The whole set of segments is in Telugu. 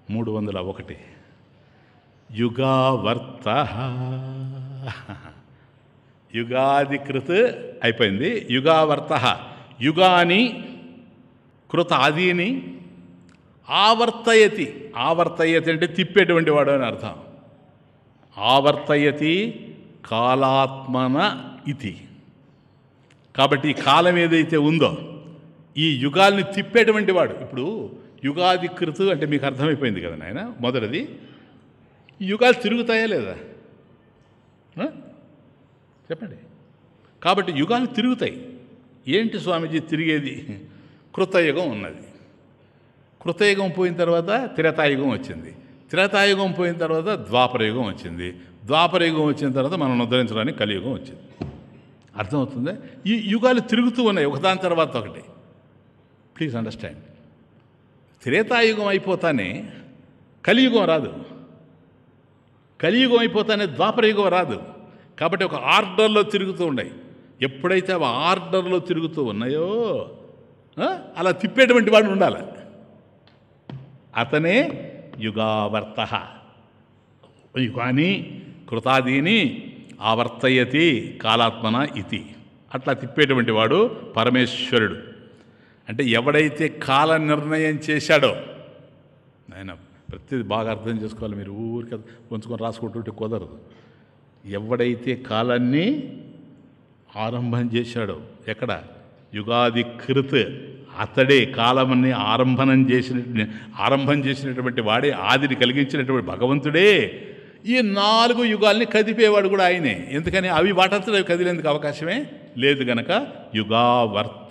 మూడు వందల ఒకటి యుగావర్త యుగాధికృత్ అయిపోయింది యుగావర్త యుగాని కృత ఆదిని ఆవర్తయతి ఆవర్తయతి అంటే తిప్పేటువంటి వాడు అని అర్థం ఆవర్తయతి కాలాత్మన ఇతి కాబట్టి ఈ కాలం ఏదైతే ఉందో ఈ యుగాల్ని తిప్పేటువంటి వాడు ఇప్పుడు యుగాధికృతు అంటే మీకు అర్థమైపోయింది కదా నాయన మొదటిది ఈ యుగాలు తిరుగుతాయా లేదా ఆ? చెప్పండి కాబట్టి యుగాలు తిరుగుతాయి ఏంటి స్వామీజీ తిరిగేది కృతయుగం ఉన్నది కృతయుగం పోయిన తర్వాత త్రేతాయుగం వచ్చింది త్రేతాయుగం పోయిన తర్వాత ద్వాపరయుగం వచ్చింది ద్వాపరయుగం వచ్చిన తర్వాత మనం ఉద్ధరించడానికి కలియుగం వచ్చింది అర్థమవుతుందా ఈ యుగాలు తిరుగుతూ ఉన్నాయి ఒకదాని తర్వాత ఒకటి ప్లీజ్ అండర్స్టాండ్ త్రేతాయుగం అయిపోతానే కలియుగం రాదు కలియుగం అయిపోతానే ద్వాపరయుగం రాదు కాబట్టి ఒక ఆర్డర్లో తిరుగుతూ ఉన్నాయి ఎప్పుడైతే అవి ఆర్డర్లో తిరుగుతూ ఉన్నాయో ఆ, అలా తిప్పేటువంటి వాడు ఉండాలి అతనే యుగావర్త యుగాని కృతాదీని ఆవర్తయతి కాలాత్మన ఇతి అట్లా తిప్పేటువంటి వాడు పరమేశ్వరుడు అంటే ఎవడైతే కాల నిర్ణయం చేశాడో ఆయన ప్రతిదీ బాగా అర్థం చేసుకోవాలి మీరు ఊరికి ఉంచుకొని రాసుకుంటుంటే కుదరదు ఎవడైతే కాలాన్ని ఆరంభం చేశాడో ఎక్కడ యుగాది కృత్ అతడే కాలమని ఆరంభనం చేసిన ఆరంభం చేసినటువంటి వాడే ఆదిని కలిగించినటువంటి భగవంతుడే ఈ నాలుగు యుగాల్ని కదిపేవాడు కూడా ఆయనే ఎందుకని అవి వాటంతట అవి కదిలేందుకు అవకాశమే లేదు గనక యుగావర్త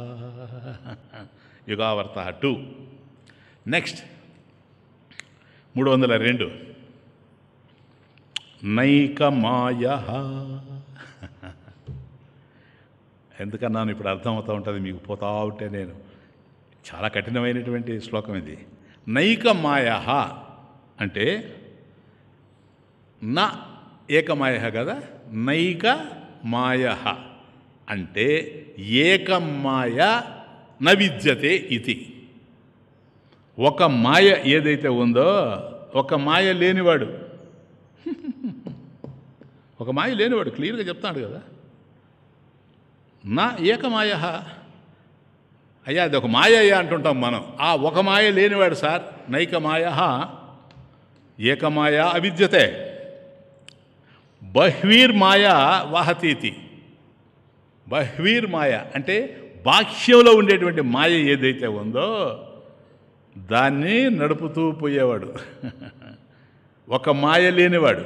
యుగావర్త టూ నెక్స్ట్ మూడు వందల రెండు నైకమాయ ఎందుకన్నాను ఇప్పుడు అర్థమవుతూ ఉంటుంది మీకు పోతా ఉంటే నేను చాలా కఠినమైనటువంటి శ్లోకం ఇది నైకమాయ అంటే నా ఏకమాయ కదా నైక మాయ అంటే ఏకమాయ న విద్యతే ఇది ఒక మాయ ఏదైతే ఉందో ఒక మాయ లేనివాడు ఒక మాయ లేనివాడు క్లియర్గా చెప్తాడు కదా నా ఏకమాయ అయ్యా అది ఒక మాయ అయ్యా అంటుంటాం మనం ఆ ఒక మాయ లేనివాడు సార్ నైకమాయ ఏకమాయ అవిద్యతే బహ్వీర్మాయ వాహతీతి బహ్వీర్మాయ అంటే బాహ్యంలో ఉండేటువంటి మాయ ఏదైతే ఉందో దాన్ని నడుపుతూ పోయేవాడు ఒక మాయ లేనివాడు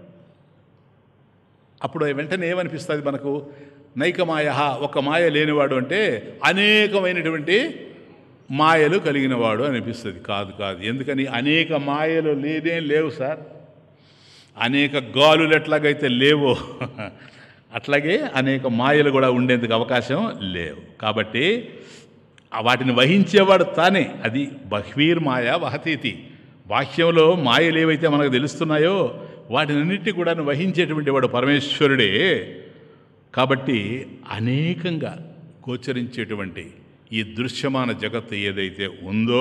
అప్పుడు వెంటనే ఏమనిపిస్తుంది మనకు నైకమాయ ఒక మాయ లేనివాడు అంటే అనేకమైనటువంటి మాయలు కలిగినవాడు అనిపిస్తుంది కాదు కాదు ఎందుకని అనేక మాయలు లేనే లేవు సార్ అనేక గాలులు ఎట్లాగైతే లేవో అట్లాగే అనేక మాయలు కూడా ఉండేందుకు అవకాశం లేవు కాబట్టి ఆ వాటిని వహించేవాడు తానే అది బహ్వీర్మాయ వహతీతి బాహ్యంలో మాయలు ఏవైతే మనకు తెలుస్తున్నాయో వాటినన్నిటి కూడా వహించేటువంటి వాడు పరమేశ్వరుడే కాబట్టి అనేకంగా గోచరించేటువంటి ఈ దృశ్యమాన జగత్తు ఏదైతే ఉందో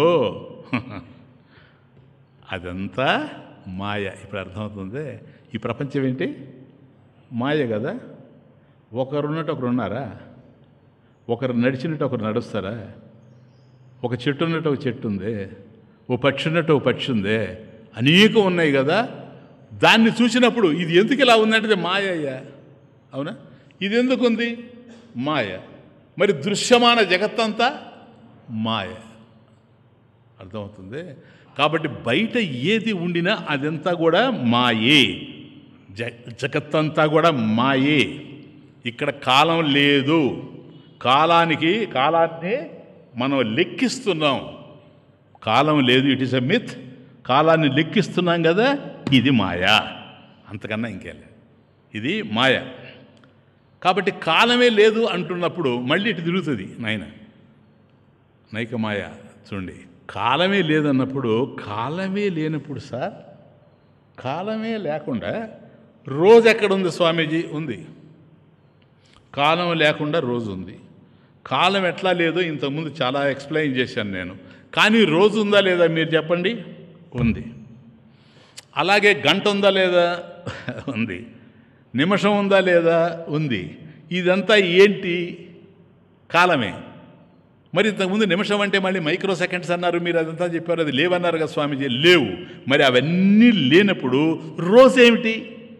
అదంతా మాయ ఇప్పుడు అర్థమవుతుంది ఈ ప్రపంచం ఏంటి మాయ కదా ఒకరున్నట్టు ఒకరు ఉన్నారా ఒకరు నడిచినట్టు ఒకరు నడుస్తారా ఒక చెట్టు ఉన్నట్టు ఒక చెట్టు ఉంది ఓ పక్షి ఉన్నట్టు ఒక పక్షి ఉంది అనేకం ఉన్నాయి కదా దాన్ని చూసినప్పుడు ఇది ఎందుకు ఇలా ఉందంటే మాయ అయ్యా అవునా ఇది ఎందుకు ఉంది మాయ మరి దృశ్యమాన జగత్తంతా మాయ అర్థమవుతుంది కాబట్టి బయట ఏది ఉండినా అదంతా కూడా మాయే జ జగత్తంతా కూడా మాయే ఇక్కడ కాలం లేదు కాలానికి కాలాన్ని మనం లెక్కిస్తున్నాం కాలం లేదు ఇట్ ఇస్ ఎ మిత్ కాలాన్ని లెక్కిస్తున్నాం కదా ఇది మాయా అంతకన్నా ఇంకేం లేదు ఇది మాయ కాబట్టి కాలమే లేదు అంటున్నప్పుడు మళ్ళీ ఇటు తిరుగుతుంది నాయన నైక మాయ చూడండి కాలమే లేదన్నప్పుడు కాలమే లేనప్పుడు సార్ కాలమే లేకుండా రోజు ఎక్కడుంది స్వామీజీ ఉంది కాలం లేకుండా రోజు ఉంది కాలం ఎట్లా లేదో ఇంతకుముందు చాలా ఎక్స్ప్లెయిన్ చేశాను నేను కానీ రోజు ఉందా లేదా మీరు చెప్పండి ఉంది అలాగే గంట ఉందా లేదా ఉంది నిమిషం ఉందా లేదా ఉంది ఇదంతా ఏంటి కాలమే మరి ఇంతకుముందు నిమిషం అంటే మళ్ళీ మైక్రో సెకండ్స్ అన్నారు మీరు అదంతా చెప్పారు అది లేవన్నారు కదా స్వామీజీ లేవు మరి అవన్నీ లేనప్పుడు రోజు ఏమిటి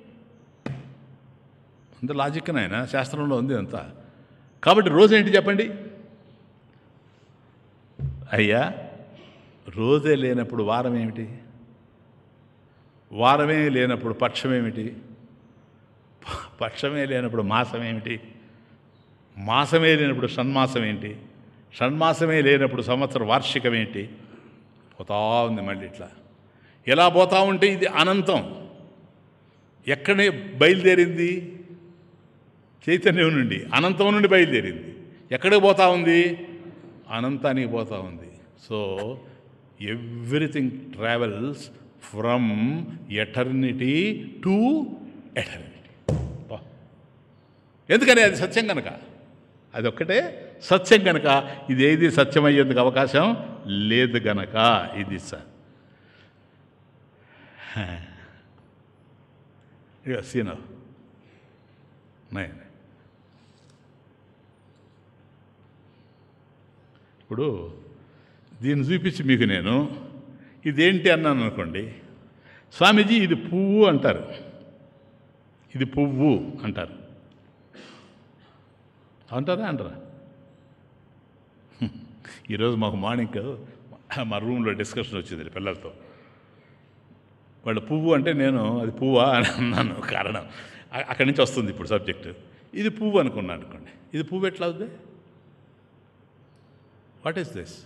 అంత లాజిక్ నాయన శాస్త్రంలో ఉంది అంతా కాబట్టి రోజు ఏంటి చెప్పండి అయ్యా రోజే లేనప్పుడు వారం ఏమిటి వారమే లేనప్పుడు పక్షం ఏమిటి ప- పక్షమే లేనప్పుడు మాసం ఏమిటి మాసమే లేనప్పుడు షణ్మాసం ఏంటి షణ్మాసమే లేనప్పుడు సంవత్సర వార్షికం ఏంటి పోతా ఉంది మళ్ళీ ఇట్లా ఎలా పోతా ఉంటే ఇది అనంతం ఎక్కడే బయలుదేరింది చైతన్యం నుండి అనంతం నుండి బయలుదేరింది ఎక్కడికి పోతా ఉంది అనంతానికి పోతా ఉంది so everything travels from eternity to eternity ఎందుకని అది సత్యం కనుక అది ఒక్కటే సత్యం కనుక ఇది ఏది సత్యమయ్యేందుకు అవకాశం లేదు గనక ఇది సార్ ఇక సీనవ్ నైన్ ఇప్పుడు దీన్ని చూపించి మీకు నేను ఇదేంటి అన్నాను అనుకోండి స్వామీజీ ఇది పువ్వు అంటారు ఇది పువ్వు అంటారు అంటారా అంటారా హ్మ్. ఈరోజు మాకు మార్నింగ్ మా రూమ్లో డిస్కషన్ వచ్చింది పిల్లలతో వాళ్ళు పువ్వు అంటే నేను అది పువ్వా అని అన్నాను కారణం అ- అక్కడి నుంచి వస్తుంది ఇప్పుడు సబ్జెక్టు ఇది పువ్వు అనుకున్నాను అనుకోండి ఇది పువ్వు ఎట్లా అవుతుంది వాట్ ఈస్ దిస్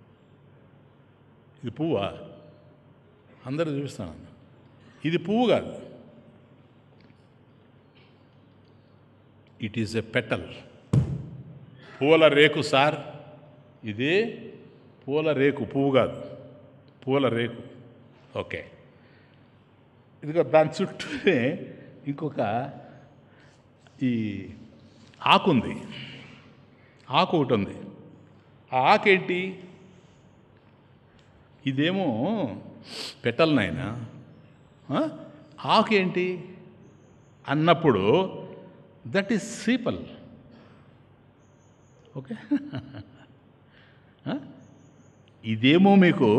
ఇది పువ్వా అందరూ చూపిస్తాను ఇది పువ్వు కాదు ఇట్ ఈజ్ ఎ పెటల్ పూల రేకు సార్ ఇది పూల రేకు పువ్వు కాదు పూల రేకు ఓకే ఇదిగో దాని చుట్టూనే ఇంకొక ఈ ఆకు ఉంది ఆకు ఒకటి ఉంది ఆ ఆకేంటి ఇదేమో పెట్టల్ నాయన ఆకేంటి అన్నప్పుడు దట్ ఈస్ సీపల్ ఓకే ఆ? ఇదేమో మీకు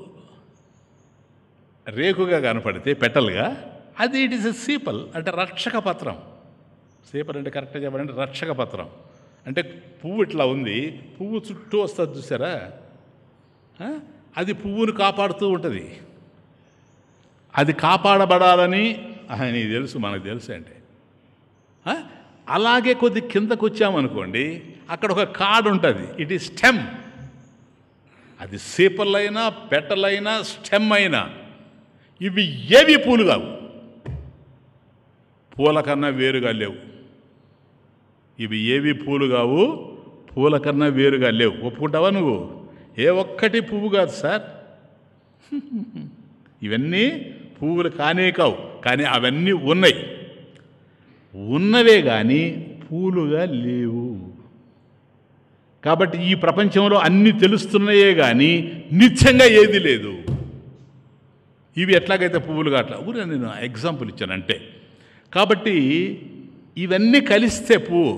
రేకుగా కనపడితే పెట్టలుగా అది ఇట్ ఇస్ ఎ సీపల్ అంటే రక్షక పత్రం సీపల్ అంటే కరెక్ట్గా చెప్పాలంటే రక్షక పత్రం అంటే పువ్వు ఇట్లా ఉంది పువ్వు చుట్టూ వస్తుంది చూసారా ఆ? అది పువ్వును కాపాడుతూ ఉంటుంది అది కాపాడబడాలని ఆహా, నీకు తెలుసు మనకు తెలుసు అంటే ఆ? అలాగే కొద్ది కిందకు వచ్చామనుకోండి అక్కడ ఒక కార్డు ఉంటుంది ఇట్ ఈ స్టెమ్ అది సీపలైనా పెట్టలైనా స్టెమ్ అయినా ఇవి ఏవి పూలు కావు పూల కన్నా వేరుగా లేవు ఇవి ఏవి పూలు కావు పూల కన్నా వేరుగా లేవు ఒప్పుకుంటావా నువ్వు ఏ ఒక్కటి పువ్వు కాదు సార్ ఇవన్నీ పువ్వులు కానే కావు కానీ అవన్నీ ఉన్నాయి ఉన్నవే కానీ పూలుగా లేవు కాబట్టి ఈ ప్రపంచంలో అన్నీ తెలుస్తున్నాయే కానీ నిత్యంగా ఏది లేదు ఇవి ఎట్లాగైతే పువ్వులుగా అట్లా ఊరే నేను ఎగ్జాంపుల్ ఇచ్చాను అంటే కాబట్టి ఇవన్నీ కలిస్తే పువ్వు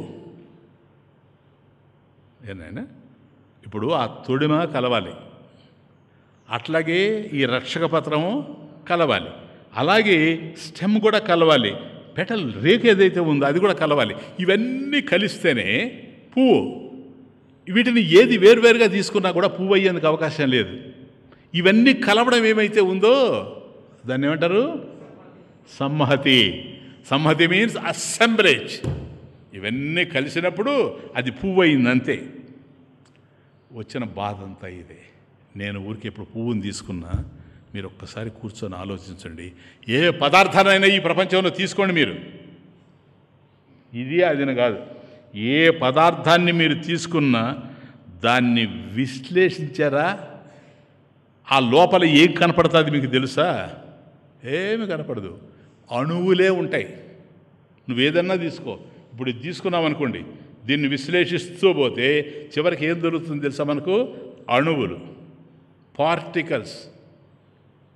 ఏనాయనా ఇప్పుడు ఆ తొడిమ కలవాలి అట్లాగే ఈ రక్షక పత్రము కలవాలి అలాగే స్టెమ్ కూడా కలవాలి పెటల్ రేకు ఏదైతే ఉందో అది కూడా కలవాలి ఇవన్నీ కలిస్తేనే పువ్వు వీటిని ఏది వేరువేరుగా తీసుకున్నా కూడా పువ్వు అయ్యేందుకు అవకాశం లేదు ఇవన్నీ కలవడం ఏమైతే ఉందో దాన్ని ఏమంటారు సంహతి సంహతి మీన్స్ అసెంబ్లేజ్ ఇవన్నీ కలిసినప్పుడు అది పువ్వు అయింది అంతే వచ్చిన బాధ అంతా ఇదే నేను ఊరికి ఎప్పుడు పువ్వుని తీసుకున్నా మీరు ఒక్కసారి కూర్చొని ఆలోచించండి ఏ పదార్థానైనా ఈ ప్రపంచంలో తీసుకోండి మీరు ఇది అదిని కాదు ఏ పదార్థాన్ని మీరు తీసుకున్నా దాన్ని విశ్లేషించారా ఆ లోపల ఏం కనపడుతుంది మీకు తెలుసా ఏమి కనపడదు అణువులే ఉంటాయి నువ్వేదన్నా తీసుకో ఇప్పుడు ఇది తీసుకున్నాం అనుకోండి దీన్ని విశ్లేషిస్తూ పోతే చివరికి ఏం దొరుకుతుంది తెలుసా మనకు అణువులు పార్టికల్స్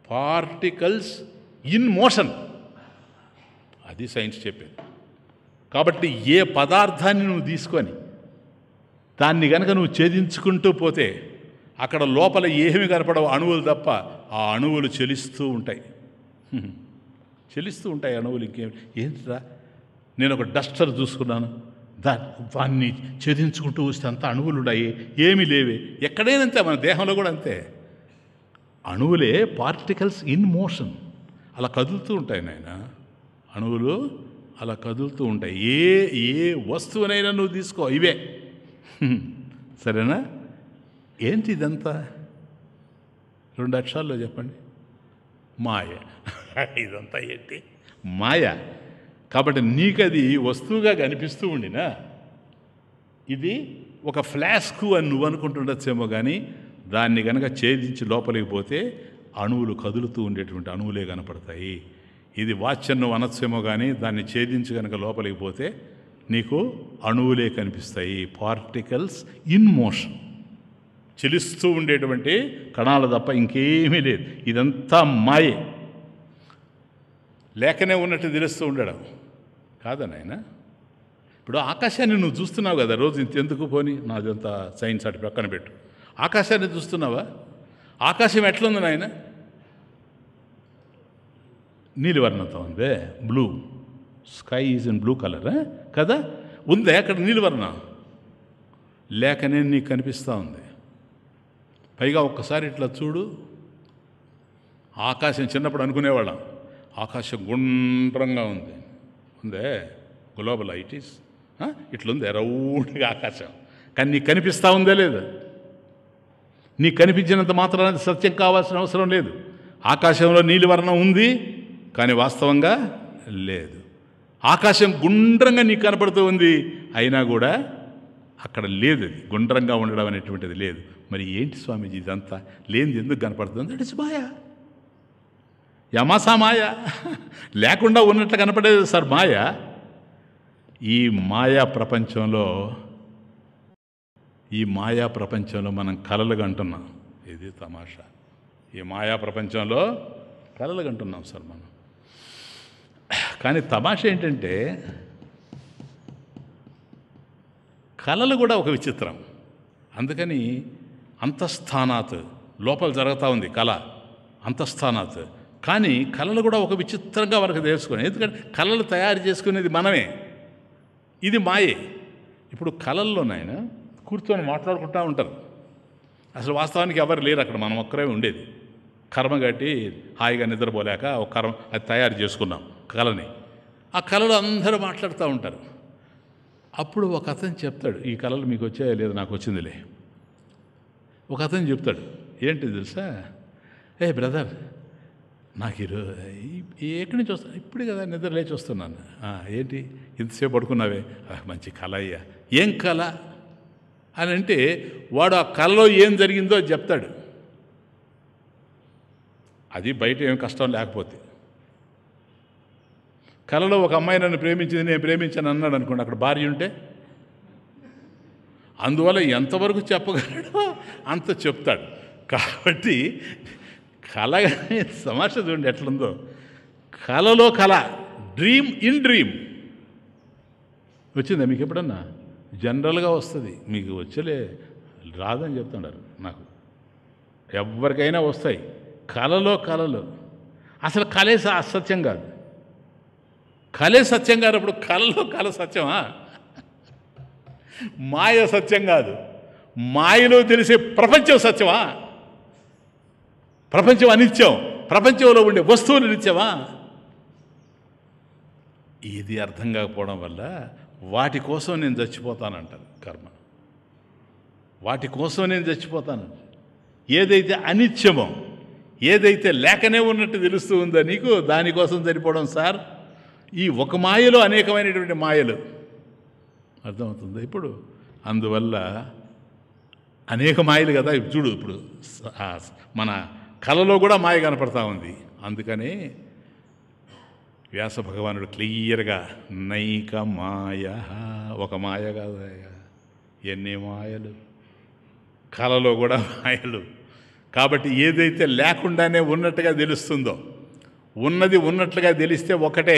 పార్టికల్స్ ఇన్ మోషన్ అది సైన్స్ చెప్పేది కాబట్టి ఏ పదార్థాన్ని నువ్వు తీసుకొని దాన్ని గనక నువ్వు ఛేదించుకుంటూ పోతే అక్కడ లోపల ఏమి కనపడవు అణువులు తప్ప ఆ అణువులు చెలిస్తూ ఉంటాయి హ్మ్. చెలిస్తూ ఉంటాయి అణువులు ఇంకేం ఏంటిరా నేను ఒక డస్టర్ చూసుకున్నాను దా దాన్ని ఛేదించుకుంటూ వస్తే అంత అణువులు ఉన్నాయి ఏమీ లేవే ఎక్కడైనా అంతే మన దేహంలో కూడా అంతే అణువులే పార్టికల్స్ ఇన్ మోషన్ అలా కదులుతూ ఉంటాయి నాయన అణువులు అలా కదులుతూ ఉంటాయి ఏ ఏ వస్తువునైనా నువ్వు తీసుకో ఇవే హ్మ్. సరేనా ఏంటి ఇదంతా రెండు అక్షరాల్లో చెప్పండి మాయ ఇదంతా ఏంటి మాయ కాబట్టి నీకది వస్తువుగా కనిపిస్తూ ఉండినా ఇది ఒక ఫ్లాస్కు అని నువ్వు అనుకుంటుండొచ్చేమో కానీ దాన్ని కనుక ఛేదించి లోపలికి పోతే అణువులు కదులుతూ ఉండేటువంటి అణువులే కనపడతాయి ఇది వాచ్యం నువ్వు అనొచ్చేమో కానీ దాన్ని ఛేదించి కనుక లోపలికి పోతే నీకు అణువులే కనిపిస్తాయి పార్టికల్స్ ఇన్ మోషన్ చెలిస్తూ ఉండేటువంటి కణాలు తప్ప ఇంకేమీ లేదు ఇదంతా మాయే లేకనే ఉన్నట్టు తెలుస్తూ ఉండడం కాదా నాయన ఇప్పుడు ఆకాశాన్ని నువ్వు చూస్తున్నావు కదా రోజు ఇంత ఎందుకు పోని నాదంతా సైన్స్ అటు పక్కన పెట్టు ఆకాశాన్ని చూస్తున్నావా ఆకాశం ఎట్లుంది నాయన నీలివర్ణంతో ఉందే blue sky is in blue colour కదా ఉందే అక్కడ నీలివర్ణం లేకనే నీకు కనిపిస్తూ ఉంది పైగా ఒక్కసారి ఇట్లా చూడు ఆకాశం చిన్నప్పుడు అనుకునేవాళ్ళం ఆకాశం గుండ్రంగా ఉంది ఉందే గ్లోబల్ ఐటీస్ ఇట్లుంది రౌండ్గా ఆకాశం కానీ నీకు కనిపిస్తూ ఉందే లేదు నీకు కనిపించినంత మాత్రాన అది సత్యం కావాల్సిన అవసరం లేదు ఆకాశంలో నీలివర్ణం ఉంది కానీ వాస్తవంగా లేదు ఆకాశం గుండ్రంగా నీకు కనపడుతూ ఉంది అయినా కూడా అక్కడ లేదు అది గుండ్రంగా ఉండడం అనేటువంటిది లేదు మరి ఏంటి స్వామీజీ ఇదంతా లేనిది ఎందుకు కనపడుతుంది దట్ ఇస్ మాయా యమాసా మాయ లేకుండా ఉన్నట్లు కనపడేది సార్ మాయ ఈ మాయా ప్రపంచంలో ఈ మాయా ప్రపంచంలో మనం కలలు కంటున్నాం ఇది తమాషా ఈ మాయా ప్రపంచంలో కలలు కంటున్నాం సార్ మనం కానీ తమాషా ఏంటంటే కళలు కూడా ఒక విచిత్రం అందుకని అంతఃస్థానాత్ లోపల జరుగుతూ ఉంది కళ అంతఃస్థానాత్ కానీ కళలు కూడా ఒక విచిత్రంగా మనకు తెలుసుకుని ఎందుకంటే కళలు తయారు చేసుకునేది మనమే ఇది మాయే ఇప్పుడు కళల్లోనైనా కూర్చొని మాట్లాడుకుంటూ ఉంటారు అసలు వాస్తవానికి ఎవరు లేరు అక్కడ మనం ఒక్కరే ఉండేది కర్మ కట్టి హాయిగా నిద్రపోలేక ఒక కర్మ అది తయారు చేసుకున్నాం కళని ఆ కళలో అందరూ మాట్లాడుతూ ఉంటారు అప్పుడు ఒక అతను చెప్తాడు ఈ కళలు మీకు వచ్చాయో లేదు నాకు వచ్చిందిలే ఒక అతను చెప్తాడు ఏంటి తెలుసా ఏ బ్రదర్ నాకు ఈరోజు ఎక్కడి నుంచి వస్తా ఇప్పుడు కదా నిద్ర లేచి వస్తున్నాను "ఆ, ఏంటి ఇంతసేపు పడుకున్నావే "ఆ, మంచి కళ అయ్యా ఏం కళ అని అంటే వాడు ఆ కళలో ఏం జరిగిందో అది చెప్తాడు అది బయట ఏం కష్టం లేకపోతే కళలో ఒక అమ్మాయి నన్ను ప్రేమించింది నేను ప్రేమించాను అన్నాడు అనుకోండి అక్కడ భార్య ఉంటే అందువల్ల ఎంతవరకు చెప్పగలడో అంత చెప్తాడు కాబట్టి కళ సమాష చూడండి ఎట్లుందో కళలో కళ డ్రీమ్ ఇన్ డ్రీమ్ వచ్చిందా మీకు ఎప్పుడన్నా జనరల్గా వస్తుంది మీకు వచ్చలే రాదని చెప్తున్నారు నాకు ఎవరికైనా వస్తాయి కళలో కళలు అసలు కళే స- అసత్యం కాదు కళే సత్యం కానప్పుడు కళలో కళ సత్యమా మాయ సత్యం కాదు మాయలో తెలిసే ప్రపంచం సత్యమా ప్రపంచం అనిత్యం ప్రపంచంలో ఉండే వస్తువులు నిత్యమా ఇది అర్థం కాకపోవడం వల్ల వాటి కోసం నేను చచ్చిపోతానంటారు కర్మ వాటి కోసం నేను చచ్చిపోతాను ఏదైతే అనిత్యమో ఏదైతే లేకనే ఉన్నట్టు తెలుస్తూ ఉందో నీకు దానికోసం చనిపోవడం సార్ ఈ ఒక మాయలో అనేకమైనటువంటి మాయలు అర్థమవుతుంది ఇప్పుడు అందువల్ల అనేక మాయలు కదా ఇప్పుడు చూడు ఇప్పుడు స- ఆ మన కళలో కూడా మాయ కనపడతా ఉంది అందుకని వ్యాస భగవానుడు క్లియర్గా నైక మాయ ఒక మాయ కాదు ఎన్ని మాయలు కళలో కూడా మాయలు కాబట్టి ఏదైతే లేకుండానే ఉన్నట్టుగా తెలుస్తుందో ఉన్నది ఉన్నట్లుగా తెలిస్తే ఒకటే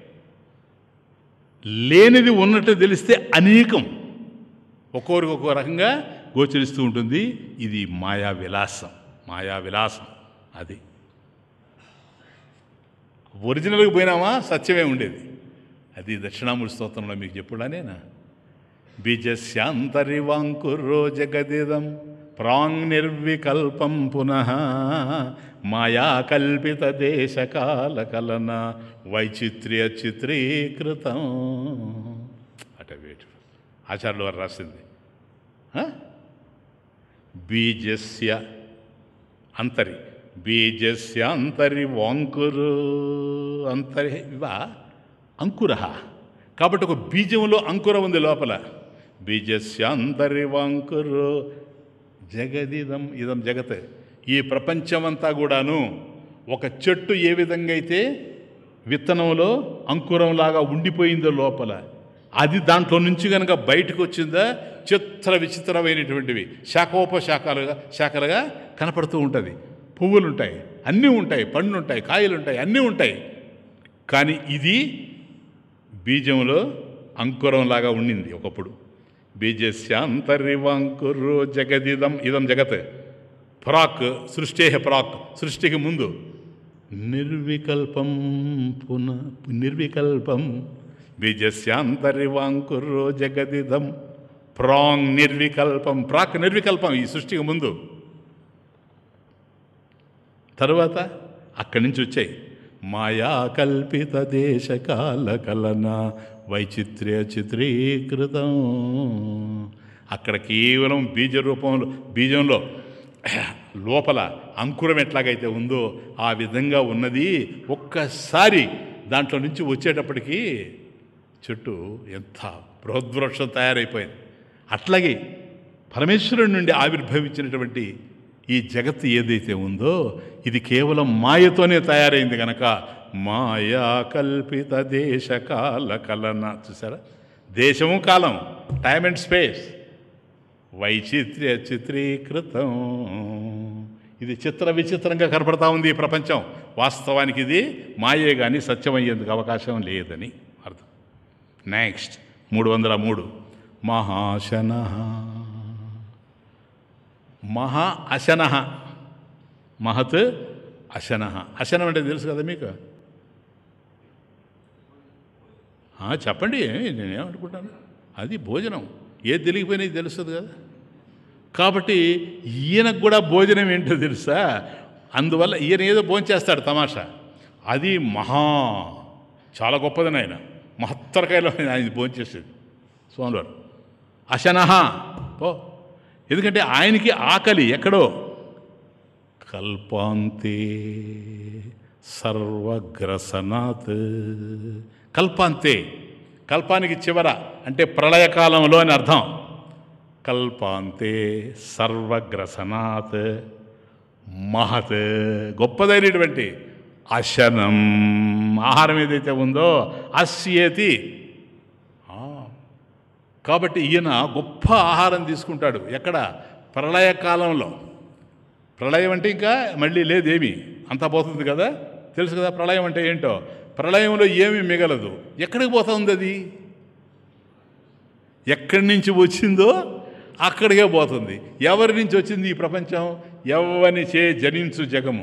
లేనిది ఉన్నట్టు తెలిస్తే అనేకం ఒక్కొరికి ఒక్కో రకంగా గోచరిస్తూ ఉంటుంది ఇది మాయా విలాసం మాయా విలాసం అది ఒరిజినల్కి పోయినామా సత్యమే ఉండేది అది దక్షిణామూర్తి స్తోత్రంలో మీకు చెప్పుడానేనా బీజస్యాంతరివాంకుర్రో జగదిదం ప్రాంగ్ నిర్వికల్పం పునః మాయా కల్పిత దేశకాల కలన వైచిత్ర్య చిత్రీకృతం అట వేటు ఆచార్యులు వారు రాసింది ఆ? బీజస్య అంతరి బీజస్య అంతరి వాంకురు అంతరి ఇవా అంకుర కాబట్టి ఒక బీజంలో అంకురం ఉంది లోపల బీజస్య అంతరి వాంకురు జగదిదం ఇదం జగత్ ఈ ప్రపంచమంతా కూడాను ఒక చెట్టు ఏ విధంగా అయితే విత్తనంలో అంకురంలాగా ఉండిపోయిందో లోపల అది దాంట్లో నుంచి కనుక బయటకు వచ్చిందా చిత్ర విచిత్రమైనటువంటివి శాఖోపశాఖలుగా శాఖలుగా కనపడుతూ ఉంటుంది పువ్వులు ఉంటాయి అన్నీ ఉంటాయి పండ్లు ఉంటాయి కాయలు ఉంటాయి అన్నీ ఉంటాయి కానీ ఇది బీజంలో అంకురంలాగా ఉండింది ఒకప్పుడు బీజస్యాంతరివాంకురు జగదిదం ఇదం జగత్ ప్రాక్ సృష్టే ప్రాక్ సృష్టికి ముందు నిర్వికల్పం పున నిర్వికల్పం బీజస్యాంతరివాంకురు జగదిదం ప్రాంగ్ నిర్వికల్పం ప్రాక్ నిర్వికల్పం ఈ సృష్టికి ముందు తరువాత అక్కడి నుంచి వచ్చాయి మాయా కల్పిత దేశకాల కలన వైచిత్ర్య చిత్రీకృతం అక్కడ కేవలం బీజ రూపంలో బీజంలో లోపల అంకురం ఎట్లాగైతే ఉందో ఆ విధంగా ఉన్నది ఒక్కసారి దాంట్లో నుంచి వచ్చేటప్పటికి చెట్టు ఎంత బృహద్వృక్షం తయారైపోయింది అట్లాగే పరమేశ్వరుడి నుండి ఆవిర్భవించినటువంటి ఈ జగత్తు ఏదైతే ఉందో ఇది కేవలం మాయతోనే తయారైంది గనక మాయా కల్పిత దేశకాల కలన చూసారా దేశము కాలం టైమ్ అండ్ స్పేస్ వైచిత్ర్య చిత్రీకృతం ఇది చిత్ర విచిత్రంగా కనపడతా ఉంది ఈ ప్రపంచం వాస్తవానికి ఇది మాయే కానీ సత్యమయ్యేందుకు అవకాశం లేదని అర్థం నెక్స్ట్ మూడు వందల మూడు మహాశన మహా అశన మహత్ అశన అశనం అంటే తెలుసు కదా మీకు ఆ, చెప్పండి నేనేమనుకుంటాను అది భోజనం ఏది తెలియకపోయినా ఇది తెలుస్తుంది కదా కాబట్టి ఈయనకు కూడా భోజనం ఏంటో తెలుసా అందువల్ల ఈయన ఏదో భోంచేస్తాడు తమాషా అది మహా చాలా గొప్పదని ఆయన మహత్తరకాయలో ఆయన భోంచేసేది స్వామివారు అశనహ పో ఎందుకంటే ఆయనకి ఆకలి ఎక్కడో కల్పాంతే సర్వగ్రసనాత్ కల్పాంతే కల్పానికి చివర అంటే ప్రళయకాలంలో అని అర్థం కల్పాంతే సర్వగ్రసనాత్ మహత్ గొప్పదైనటువంటి అశనం ఆహారం ఏదైతే ఉందో అస్యేతి ఆ, కాబట్టి ఈయన గొప్ప ఆహారం తీసుకుంటాడు ఎక్కడ ప్రళయకాలంలో ప్రళయం అంటే ఇంకా మళ్ళీ లేదేమి అంతా పోతుంది కదా తెలుసు కదా ప్రళయం అంటే ఏంటో ప్రళయంలో ఏమీ మిగలదు ఎక్కడికి పోతుంది అది ఎక్కడి నుంచి వచ్చిందో అక్కడికే పోతుంది ఎవరి నుంచి వచ్చింది ఈ ప్రపంచం ఎవరిని చే జనించు జగము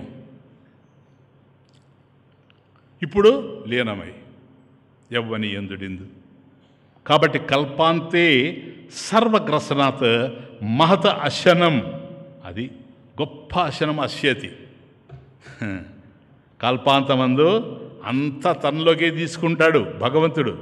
ఇప్పుడు లీనమై ఎవ్వని ఎందుడిందు కాబట్టి కల్పాంతే సర్వగ్రసనాత్ మహత అశనం అది గొప్ప అశనం అశ్యతి కల్పాంతమందు అంత తనలోకే తీసుకుంటాడు భగవంతుడు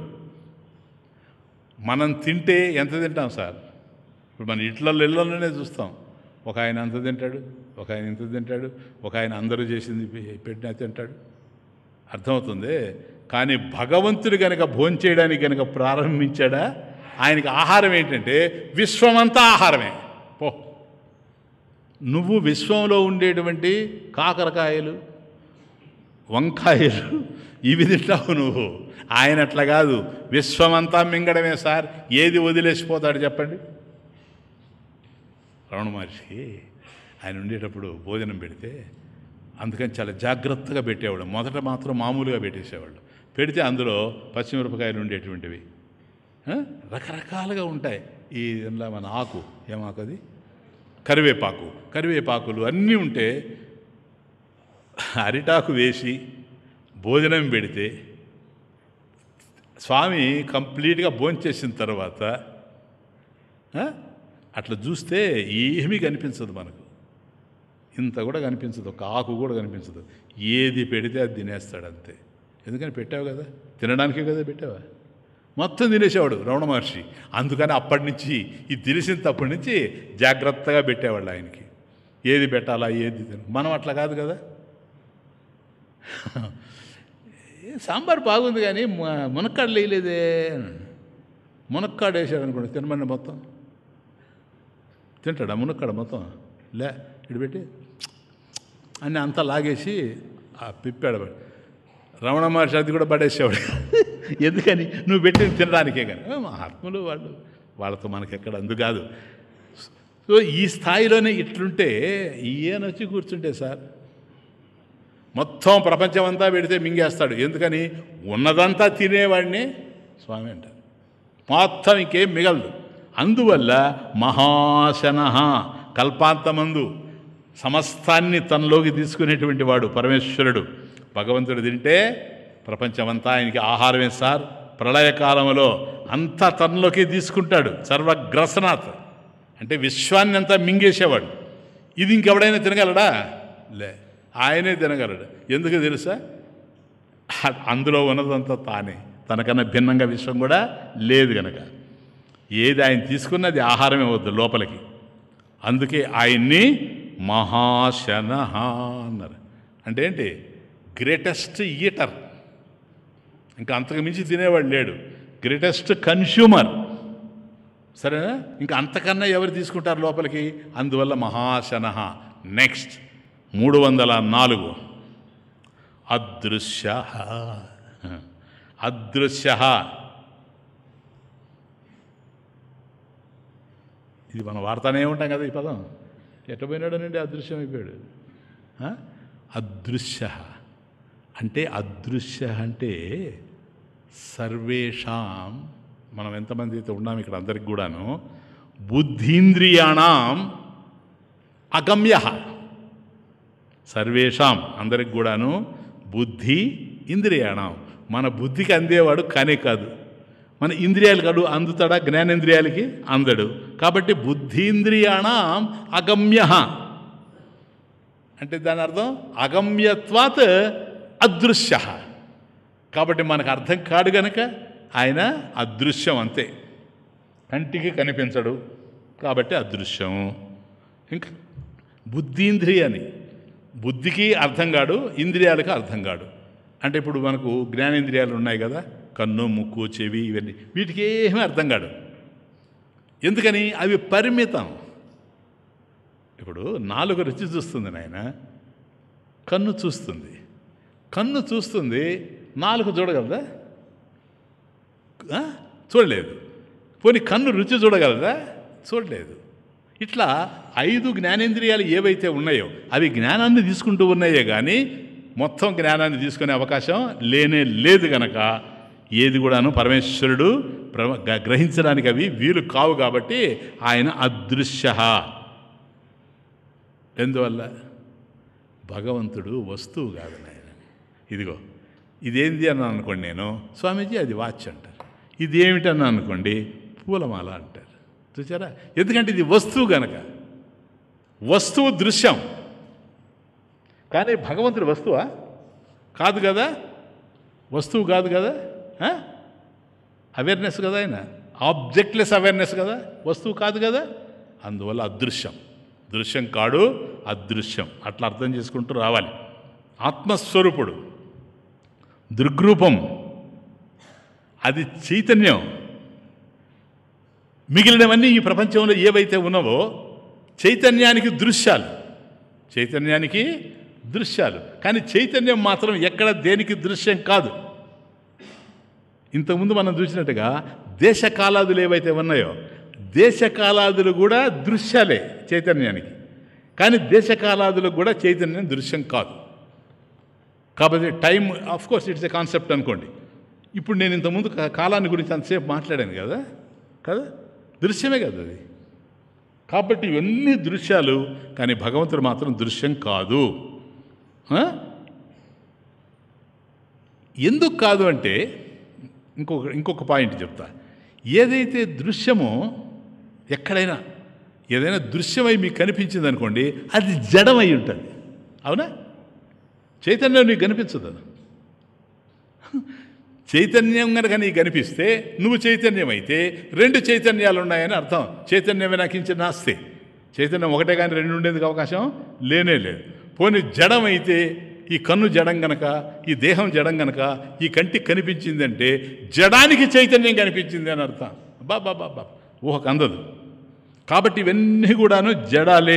మనం తింటే ఎంత తింటాం సార్ ఇప్పుడు మన ఇట్లలో ఇళ్లలోనే చూస్తాం ఒక ఆయన అంత తింటాడు ఒక ఆయన ఇంత తింటాడు ఒక ఆయన అందరూ చేసింది పె- పెట్టినా తింటాడు అర్థమవుతుంది కానీ భగవంతుడు కనుక భోంచేయడానికి కనుక ప్రారంభించాడా ఆయనకి ఆహారం ఏంటంటే విశ్వమంతా ఆహారమే పో నువ్వు విశ్వంలో ఉండేటువంటి కాకరకాయలు వంకాయలు ఇవి తింటావు నువ్వు ఆయన అట్లా కాదు విశ్వమంతా మింగడమే సార్ ఏది వదిలేసిపోతాడు చెప్పండి రమణ మహర్షి ఆయన ఉండేటప్పుడు భోజనం పెడితే అందుకని చాలా జాగ్రత్తగా పెట్టేవాడు మొదట మాత్రం మామూలుగా పెట్టేసేవాళ్ళు పెడితే అందులో పచ్చిమిరపకాయలు ఉండేటువంటివి ఆ? రకరకాలుగా ఉంటాయి ఈ ఇలా మన ఆకు ఏమాకు అది కరివేపాకు కరివేపాకులు అన్నీ ఉంటే అరిటాకు వేసి భోజనం పెడితే స్వామి కంప్లీట్గా భోంచేసిన తర్వాత ఆ, అట్లా చూస్తే ఏమీ కనిపించదు మనకు ఇంత కూడా కనిపించదు ఒక ఆకు కూడా కనిపించదు ఏది పెడితే అది తినేస్తాడు అంతే ఎందుకని పెట్టావు కదా తినడానికే కదా పెట్టావా మొత్తం తినేసేవాడు రమణ మహర్షి అందుకని అప్పటి నుంచి ఇది తెలిసిన తప్పటి నుంచి జాగ్రత్తగా పెట్టేవాళ్ళు ఆయనకి ఏది పెట్టాలా ఏది తిన మనం అట్లా కాదు కదా ఏ, సాంబార్ బాగుంది కానీ మ- మునక్కాడు వేయలేదే మునక్కాడు వేసాడు అనుకోండి తినమని మొత్తం తింటాడా మునక్కాడ మొత్తం లే ఇటు పెట్టి అని అంతా లాగేసి ఆ పిప్పాడు రమణ మహర్షి అది కూడా పడేసేవాడు ఎందుకని నువ్వు పెట్టింది తినడానికే కానీ ఏ, మహాత్ములు వాళ్ళు వాళ్ళతో మనకి ఎక్కడ అందు కాదు సో ఈ స్థాయిలోనే ఇట్లుంటే ఈయన వచ్చి కూర్చుంటే సార్ మొత్తం ప్రపంచం అంతా పెడితే మింగేస్తాడు ఎందుకని ఉన్నదంతా తినేవాడిని స్వామి అంటారు మొత్తం ఇంకేం మిగలదు అందువల్ల మహాశన కల్పాంతమందు సమస్తాన్ని తనలోకి తీసుకునేటువంటి వాడు పరమేశ్వరుడు భగవంతుడు తింటే ప్రపంచమంతా ఆయనకి ఆహారమే సార్ ప్రళయకాలంలో అంతా తనలోకి తీసుకుంటాడు సర్వగ్రసనాథ్ అంటే విశ్వాన్ని అంతా మింగేసేవాడు ఇది ఇంకెవడైనా తినగలడా లే ఆయనే తినగలడు ఎందుకు తెలుసా అ- అందులో ఉన్నదంతా తానే తనకన్నా భిన్నంగా విశ్వం కూడా లేదు గనక ఏది ఆయన తీసుకున్నది ఆహారమే వద్దు లోపలికి అందుకే ఆయన్ని మహాశన అన్నారు అంటే ఏంటి గ్రేటెస్ట్ ఈటర్ ఇంకా అంతకు మించి తినేవాడు లేడు గ్రేటెస్ట్ కన్స్యూమర్ సరేనా ఇంకా అంతకన్నా ఎవరు తీసుకుంటారు లోపలికి అందువల్ల మహాశన నెక్స్ట్ మూడు వందల నాలుగు అదృశ్య అదృశ్య ఇది మనం వాడుతూనే ఉంటాం కదా ఈ పదం ఎట్ట పోయినాడనండి అదృశ్యం అయిపోయాడు ఆ? అదృశ్య అంటే అదృశ్య అంటే సర్వేషాం మనం ఎంతమంది అయితే ఉన్నాం ఇక్కడ అందరికి కూడాను బుద్ధీంద్రియాణం అగమ్య సర్వేషాం అందరికి కూడాను బుద్ధి ఇంద్రియాణం మన బుద్ధికి అందేవాడు కానే కాదు మన ఇంద్రియాలు కాడు అందుతాడా జ్ఞానేంద్రియాలకి అందడు కాబట్టి బుద్ధీంద్రియాణం అగమ్య అంటే దాని అర్థం అగమ్యత్వాత్ అదృశ్య కాబట్టి మనకు అర్థం కాడు గనక ఆయన అదృశ్యం అంతే కంటికి కనిపించడు కాబట్టి అదృశ్యం ఇంకా బుద్ధీంద్రియాన్ని బుద్ధికి అర్థం కాడు ఇంద్రియాలకు అర్థం కాడు అంటే ఇప్పుడు మనకు జ్ఞానేంద్రియాలు ఉన్నాయి కదా కన్ను ముక్కు చెవి ఇవన్నీ వీటికి ఏమీ అర్థం కాడు ఎందుకని అవి పరిమితం ఇప్పుడు నాలుగు రుచి చూస్తుంది నాయన కన్ను చూస్తుంది కన్ను చూస్తుంది నాలుగు చూడగలదా ఆ? చూడలేదు పోనీ కన్ను రుచి చూడగలదా చూడలేదు ఇట్లా ఐదు జ్ఞానేంద్రియాలు ఏవైతే ఉన్నాయో అవి జ్ఞానాన్ని తీసుకుంటూ ఉన్నాయే కానీ మొత్తం జ్ఞానాన్ని తీసుకునే అవకాశం లేనే లేదు గనక ఏది కూడాను పరమేశ్వరుడు ప్ర- గ- గ్రహించడానికి అవి వీలు కావు కాబట్టి ఆయన అదృశ్య ఎందువల్ల భగవంతుడు వస్తువు కాదు నాయన ఇదిగో ఇదేంది అన్నాను అనుకోండి నేను స్వామీజీ అది వాచ్ అంటారు ఇది ఏమిటన్నా అనుకోండి పూలమాల అంటారు చూసారా ఎందుకంటే ఇది వస్తువు గనక వస్తువు దృశ్యం కానీ భగవంతుడు వస్తువా కాదు కదా వస్తువు కాదు కదా అవేర్నెస్ కదా ఆయన ఆబ్జెక్ట్లెస్ అవేర్నెస్ కదా వస్తువు కాదు కదా అందువల్ల అదృశ్యం దృశ్యం కాడు అదృశ్యం అట్లా అర్థం చేసుకుంటూ రావాలి ఆత్మస్వరూపుడు దృగ్రూపం అది చైతన్యం మిగిలినవన్నీ ఈ ప్రపంచంలో ఏవైతే ఉన్నావో చైతన్యానికి దృశ్యాలు చైతన్యానికి దృశ్యాలు కానీ చైతన్యం మాత్రం ఎక్కడ దేనికి దృశ్యం కాదు ఇంతకుముందు మనం చూసినట్టుగా దేశకాలాదులు ఏవైతే ఉన్నాయో దేశకాలాదులు కూడా దృశ్యాలే చైతన్యానికి కానీ దేశకాలాదులకు కూడా చైతన్యం దృశ్యం కాదు కాబట్టి time of course it's a concept అనుకోండి ఇప్పుడు నేను ఇంతకుముందు కా- కాలాన్ని గురించి అంతసేపు మాట్లాడాను కదా కదా దృశ్యమే కదా అది కాబట్టి ఇవన్నీ దృశ్యాలు కానీ భగవంతుడు మాత్రం దృశ్యం కాదు ఆ? ఎందుకు కాదు అంటే ఇంకొక ఇంకొక పాయింట్ చెప్తా ఏదైతే దృశ్యమో ఎక్కడైనా ఏదైనా దృశ్యమై మీకు కనిపించింది అనుకోండి అది జడమై ఉంటుంది అవునా చైతన్యం నీకు కనిపించదు చైతన్యం కనుక నీకు కనిపిస్తే నువ్వు చైతన్యం అయితే రెండు చైతన్యాలు ఉన్నాయని అర్థం చైతన్యమే నాకించి నాస్తే చైతన్యం ఒకటే కానీ రెండు ఉండేందుకు అవకాశం లేనే లేదు పోనీ జడం అయితే ఈ కన్ను జడం గనక ఈ దేహం జడం గనక ఈ కంటికి కనిపించిందంటే జడానికి చైతన్యం కనిపించింది అని అర్థం బాబా బాబా ఊహకు అందదు కాబట్టి ఇవన్నీ కూడాను జడాలే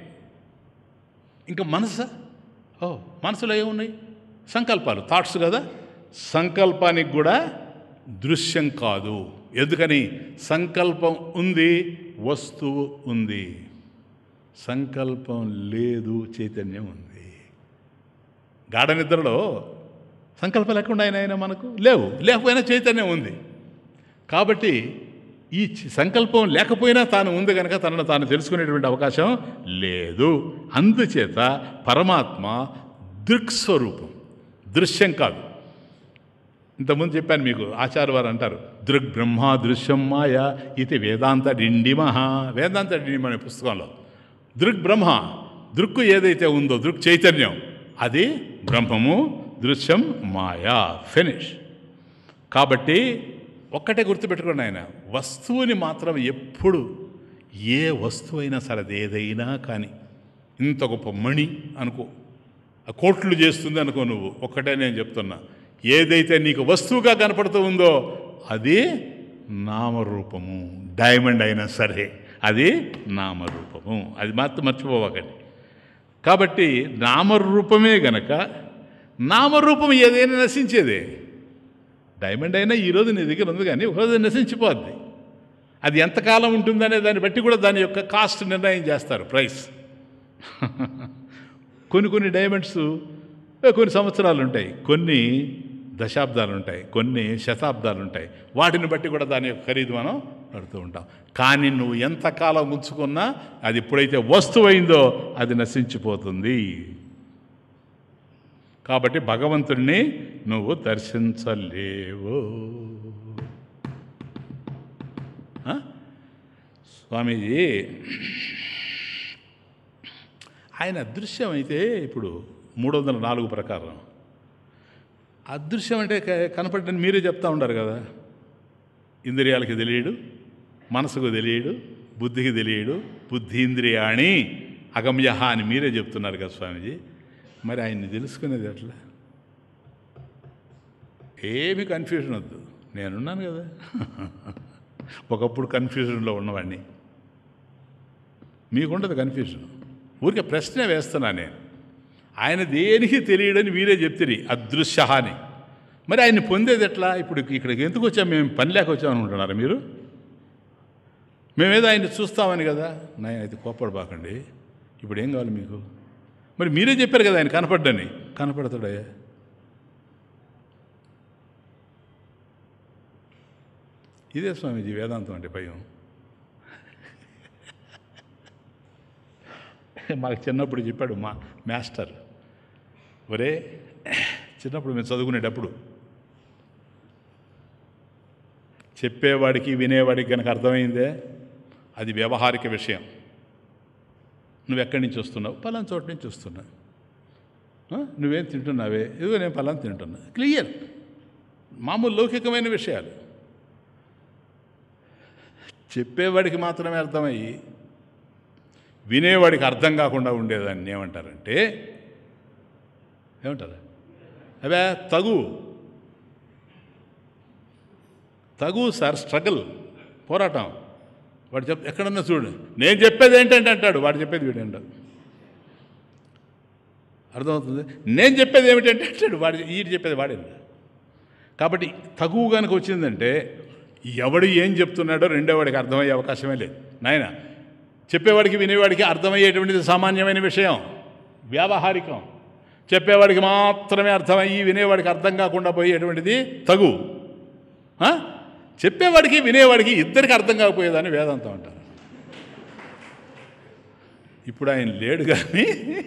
ఇంకా మనసా ఓ మనసులో ఏమున్నాయి సంకల్పాలు థాట్స్ కదా సంకల్పానికి కూడా దృశ్యం కాదు ఎందుకని సంకల్పం ఉంది వస్తువు ఉంది సంకల్పం లేదు చైతన్యం ఉంది గాఢ నిద్రలో సంకల్పం లేకుండా ఆయన ఆయన మనకు లేవు లేకపోయినా చైతన్యం ఉంది కాబట్టి ఈ చి- సంకల్పం లేకపోయినా తాను ఉంది కనుక తనను తాను తెలుసుకునేటువంటి అవకాశం లేదు అందుచేత పరమాత్మ దృక్స్వరూపం దృశ్యం కాదు ఇంతకుముందు చెప్పాను మీకు ఆచార్య వారు అంటారు దృగ్ బ్రహ్మ దృశ్యం మాయ ఇది వేదాంత డిండిమహ వేదాంత డిండిమ అనే పుస్తకంలో దృగ్ బ్రహ్మ దృక్కు ఏదైతే ఉందో దృక్ చైతన్యం అది బ్రహ్మము దృశ్యం మాయా ఫినిష్ కాబట్టి ఒక్కటే గుర్తుపెట్టుకోండి ఆయన వస్తువుని మాత్రం ఎప్పుడు ఏ వస్తువు అయినా సరే అది ఏదైనా కానీ ఇంత గొప్ప మణి అనుకో ఆ కోట్లు చేస్తుంది అనుకో నువ్వు ఒక్కటే నేను చెప్తున్నా ఏదైతే నీకు వస్తువుగా కనపడుతూ ఉందో అది నామరూపము డైమండ్ అయినా సరే అది నామరూపము అది మాత్రం మర్చిపోవకండి కాబట్టి నామరూపమే గనక నామరూపం ఏదైనా నశించేదే డైమండ్ అయినా ఈరోజు నీ దగ్గర ఉంది కానీ ఒకరోజు నశించిపోద్ది అది ఎంతకాలం ఉంటుందనే దాన్ని బట్టి కూడా దాని యొక్క కాస్ట్ నిర్ణయం చేస్తారు ప్రైస్ కొన్ని కొన్ని డైమండ్స్ ఏ, కొన్ని సంవత్సరాలు ఉంటాయి కొన్ని దశాబ్దాలు ఉంటాయి కొన్ని శతాబ్దాలు ఉంటాయి వాటిని బట్టి కూడా దాని యొక్క ఖరీదు మనం పడుతూ ఉంటాం కానీ నువ్వు ఎంతకాలం ఉంచుకున్నా అది ఎప్పుడైతే వస్తువు అయిందో అది నశించిపోతుంది కాబట్టి భగవంతుడిని నువ్వు దర్శించలేవు ఆ? స్వామీజీ ఆయన అదృశ్యం అయితే ఇప్పుడు మూడు వందల నాలుగు ప్రకారం అదృశ్యం అంటే క- కనపడని మీరే చెప్తా ఉంటారు కదా ఇంద్రియాలకి తెలియడు మనసుకు తెలియడు బుద్ధికి తెలియడు బుద్ధి ఇంద్రియాణి అగమ్య అని మీరే చెప్తున్నారు కదా స్వామీజీ మరి ఆయన్ని తెలుసుకునేది ఎట్లా ఏమి కన్ఫ్యూజన్ వద్దు నేనున్నాను కదా ఒకప్పుడు కన్ఫ్యూజన్లో ఉన్నవాడిని మీకుండదు కన్ఫ్యూజన్ ఊరికే ప్రశ్న వేస్తున్నా నేను ఆయన దేనికి తెలియడని మీరే చెప్తిరి అదృశ్య అని మరి ఆయన్ని పొందేది ఎట్లా ఇప్పుడు ఇక్కడికి ఎందుకు వచ్చాం మేము పని లేక వచ్చాం అనుకుంటున్నారా మీరు మేమేదో ఆయన్ని చూస్తామని కదా నాయన అయితే కోప్పడబాకండి ఇప్పుడు ఏం కావాలి మీకు మరి మీరే చెప్పారు కదా ఆయన కనపడ్డని కనపడతాడయ్యా ఇదే స్వామీజీ వేదాంతం అంటే భయం మాకు చిన్నప్పుడు చెప్పాడు మా మాస్టర్ ఒరే చిన్నప్పుడు మేము చదువుకునేటప్పుడు చెప్పేవాడికి వినేవాడికి కనుక అర్థమైందే అది వ్యవహారిక విషయం నువ్వు ఎక్కడి నుంచి వస్తున్నావు పలానా చోట నుంచి వస్తున్నా ఆ? నువ్వేం తింటున్నావే ఇదిగో నేను పలానా తింటున్నా క్లియర్ మామూలు లౌకికమైన విషయాలు చెప్పేవాడికి మాత్రమే అర్థమయ్యి వినేవాడికి అర్థం కాకుండా ఉండేదాన్ని ఏమంటారంటే ఏమంటారు అవే తగు తగు సార్ స్ట్రగుల్ పోరాటం వాడు చెప్ ఎక్కడన్నా చూడు నేను చెప్పేది ఏంటంటే అంటాడు వాడు చెప్పేది వీడంట అర్థమవుతుంది నేను చెప్పేది ఏమిటంటే అంటాడు వాడు ఈడు చెప్పేది వాడేంట కాబట్టి తగువు కనుక వచ్చిందంటే ఎవడు ఏం చెప్తున్నాడో రెండో వాడికి అర్థమయ్యే అవకాశమే లేదు నాయన చెప్పేవాడికి వినేవాడికి అర్థమయ్యేటువంటిది సామాన్యమైన విషయం వ్యావహారికం చెప్పేవాడికి మాత్రమే అర్థమయ్యి వినేవాడికి అర్థం కాకుండా పోయేటువంటిది తగు ఆ? చెప్పేవాడికి వినేవాడికి ఇద్దరికి అర్థం కాకపోయేదని వేదాంతం అంటారు ఇప్పుడు ఆయన లేడు కానీ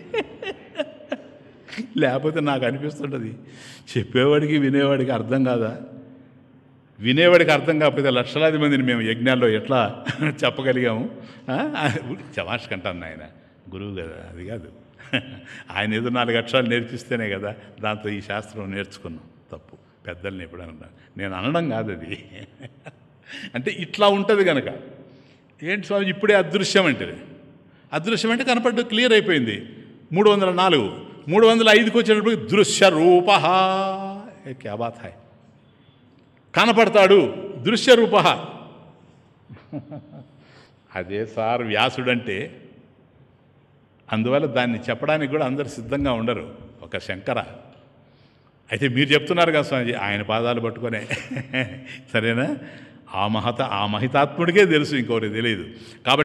లేకపోతే నాకు అనిపిస్తుంటుంది చెప్పేవాడికి వినేవాడికి అర్థం కాదా వినేవాడికి అర్థం కాకపోతే లక్షలాది మందిని మేము యజ్ఞాల్లో ఎట్లా చెప్పగలిగాము చమాష్ కంటాను ఆయన గురువు కదా అది కాదు ఆయన ఏదో నాలుగు అక్షరాలు నేర్పిస్తేనే కదా దాంతో ఈ శాస్త్రం నేర్చుకున్నాం తప్పు పెద్దల్ని ఎప్పుడు అన్నా నేను అనడం కాదు అది అంటే ఇట్లా ఉంటుంది కనుక ఏంటి స్వామి ఇప్పుడే అదృశ్యం అంటే అదృశ్యం అంటే కనపడ్డ క్లియర్ అయిపోయింది మూడు వందల నాలుగు మూడు వందల ఐదుకి వచ్చేటప్పుడు దృశ్య రూప క్యా బాత్ హాయ్ కనపడతాడు దృశ్య రూప అదే సార్ వ్యాసుడంటే అందువల్ల దాన్ని చెప్పడానికి కూడా అందరు సిద్ధంగా ఉండరు ఒక శంకర అయితే మీరు చెప్తున్నారు కదా స్వామిజీ ఆయన పాదాలు పట్టుకొనే సరేనా ఆ మహత ఆ మహితాత్ముడికే తెలుసు ఇంకోటి తెలియదు కాబట్టి